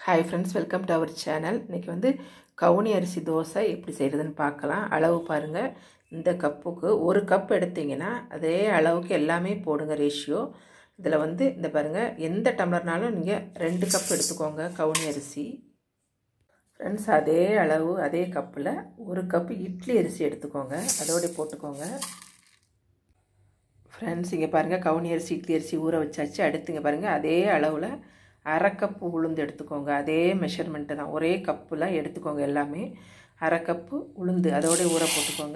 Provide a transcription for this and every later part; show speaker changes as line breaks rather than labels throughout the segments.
hi friends welcome to our channel இன்றைக்கி வந்து கவுனி அரிசி தோசை எப்படி செய்கிறதுன்னு பார்க்கலாம் அளவு பாருங்கள் இந்த கப்புக்கு ஒரு கப் எடுத்தீங்கன்னா அதே அளவுக்கு எல்லாமே போடுங்க ரேஷியோ இதில் வந்து இந்த பாருங்கள் எந்த டம்ளர்னாலும் நீங்கள் ரெண்டு கப் எடுத்துக்கோங்க கவுனி அரிசி ஃப்ரெண்ட்ஸ் அதே அளவு அதே கப்பில் ஒரு கப் இட்லி அரிசி எடுத்துக்கோங்க அதோட போட்டுக்கோங்க ஃப்ரெண்ட்ஸ் இங்கே பாருங்கள் கவுனி அரிசி இட்லி அரிசி ஊற வச்சாச்சு அடுத்து இங்கே பாருங்கள் அதே அளவில் அரை கப்பு உளுந்து எடுத்துக்கோங்க அதே மெஷர்மெண்ட்டு தான் ஒரே கப்பில் எடுத்துக்கோங்க எல்லாமே அரை கப்பு உளுந்து அதோட ஊற போட்டுக்கோங்க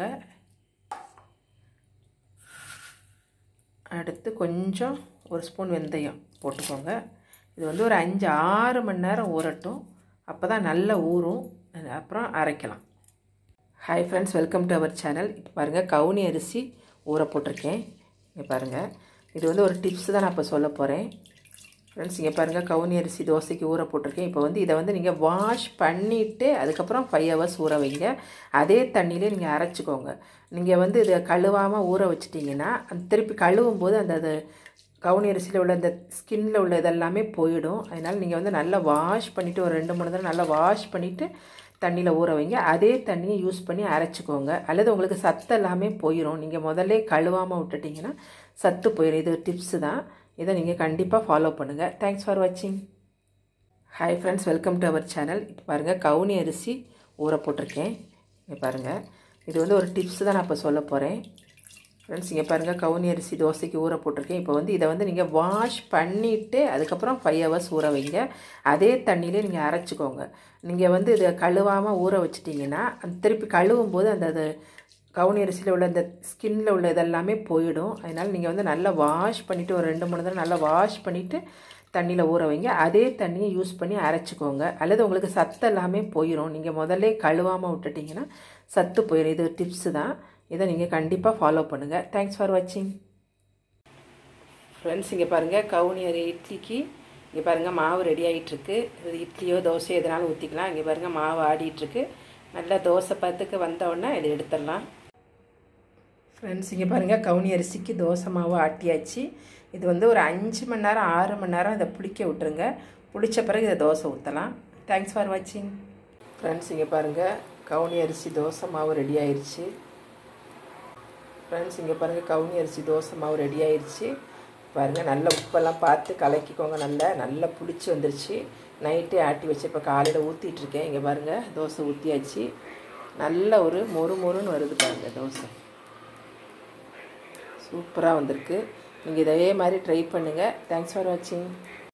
அடுத்து கொஞ்சம் ஒரு ஸ்பூன் வெந்தயம் போட்டுக்கோங்க இது வந்து ஒரு அஞ்சு ஆறு மணி நேரம் ஊறட்டும் அப்போ தான் நல்லா ஊறும் அப்புறம் அரைக்கலாம் hi friends welcome to our channel இப்போ பாருங்கள் கவுனி அரிசி ஊற போட்டிருக்கேன் இங்கே பாருங்கள் இது வந்து ஒரு டிப்ஸ் தான் நான் இப்போ சொல்ல போகிறேன் ஃப்ரெண்ட்ஸ் இங்கே பாருங்கள் கவுனி அரிசி தோசைக்கு ஊற போட்டிருக்கேன் இப்போ வந்து இதை வந்து நீங்கள் வாஷ் பண்ணிவிட்டு அதுக்கப்புறம் ஃபைவ் ஹவர்ஸ் ஊற வைங்க அதே தண்ணியிலே நீங்கள் அரைச்சிக்கோங்க நீங்கள் வந்து இதை கழுவாமல் ஊற வச்சிட்டிங்கன்னா அந்த திருப்பி கழுவும் போது அந்த அது கவுனி அரிசியில் உள்ள அந்த ஸ்கின்னில் உள்ள இதெல்லாமே போயிடும் அதனால் நீங்கள் வந்து நல்லா வாஷ் பண்ணிவிட்டு ஒரு ரெண்டு மூணு தடவை நல்லா வாஷ் பண்ணிவிட்டு தண்ணியில் ஊற வைங்க அதே தண்ணியை யூஸ் பண்ணி அரைச்சிக்கோங்க அல்லது உங்களுக்கு சத்து எல்லாமே போயிடும் நீங்கள் முதல்ல கழுவாமல் விட்டுட்டிங்கன்னா சத்து போயிடும் இது டிப்ஸு தான் இதை நீங்கள் கண்டிப்பாக ஃபாலோ பண்ணுங்கள் தேங்க்ஸ் ஃபார் வாட்சிங் hi friends welcome to our channel இப்போ பாருங்கள் கவுனி அரிசி ஊற போட்டிருக்கேன் இங்கே பாருங்கள் இது வந்து ஒரு டிப்ஸ் தான் நான் இப்போ சொல்ல போகிறேன் ஃப்ரெண்ட்ஸ் இங்கே பாருங்கள் கவுனி அரிசி தோசைக்கு ஊற போட்டிருக்கேன் இப்போ வந்து இதை வந்து நீங்கள் வாஷ் பண்ணிவிட்டு அதுக்கப்புறம் ஃபைவ் ஹவர்ஸ் ஊற வைங்க அதே தண்ணியிலே நீங்கள் அரைச்சிக்கோங்க நீங்கள் வந்து இதை கழுவாமல் ஊற வச்சிட்டிங்கன்னா அந்த திருப்பி கழுவும் போது அந்த அது கவுனி அரிசியில் உள்ள அந்த ஸ்கின்னில் உள்ள இதெல்லாமே போயிடும் அதனால் நீங்கள் வந்து நல்லா வாஷ் பண்ணிவிட்டு ஒரு ரெண்டு மூணு தடவை நல்லா வாஷ் பண்ணிவிட்டு தண்ணியில் ஊற வைங்க அதே தண்ணியை யூஸ் பண்ணி அரைச்சிக்கோங்க அல்லது உங்களுக்கு சத்து எல்லாமே போயிடும் நீங்கள் முதல்ல கழுவாமல் விட்டுட்டிங்கன்னா சத்து போயிடும் இது டிப்ஸு தான் இதை நீங்கள் கண்டிப்பாக ஃபாலோ பண்ணுங்கள் தேங்க்ஸ் ஃபார் வாட்சிங் ஃப்ரெண்ட்ஸ் இங்கே பாருங்கள் கவுனி அரி இட்லிக்கு இங்கே பாருங்கள் மாவு ரெடி ஆகிட்டுருக்கு இது இட்லியோ தோசையோ எதனாலும் ஊற்றிக்கலாம் இங்கே பாருங்கள் மாவு ஆடிட்டுருக்கு நல்லா தோசை பத்துக்கு வந்தோடனே இதை எடுத்துடலாம் ஃப்ரெண்ட்ஸ் இங்கே பாருங்கள் கவுனி அரிசிக்கு தோசை மாவு ஆட்டியாச்சு இது வந்து ஒரு அஞ்சு மணி நேரம் ஆறு மணி நேரம் இதை புளிக்க விட்டுருங்க புளித்த பிறகு இதை தோசை ஊற்றலாம் தேங்க்ஸ் ஃபார் வாட்சிங் ஃப்ரெண்ட்ஸ் இங்கே பாருங்கள் கவுனி அரிசி தோசை மாவு ரெடி ஆயிடுச்சு ஃப்ரெண்ட்ஸ் இங்கே பாருங்கள் கவுனி அரிசி தோசை மாவு ரெடி ஆயிடுச்சு பாருங்கள் நல்ல உப்பெல்லாம் பார்த்து கலக்கிக்கோங்க நல்லா நல்லா புளிச்சு வந்துருச்சு நைட்டே ஆட்டி வச்சு இப்போ காலையில் ஊற்றிட்டுருக்கேன் இங்கே பாருங்கள் தோசை ஊற்றியாச்சு நல்ல ஒரு மொறு மொறுன்னு வருது பாருங்கள் தோசை சூப்பராக வந்திருக்கு நீங்கள் இதே மாதிரி ட்ரை பண்ணுங்கள் தேங்க்ஸ் ஃபார் வாட்சிங்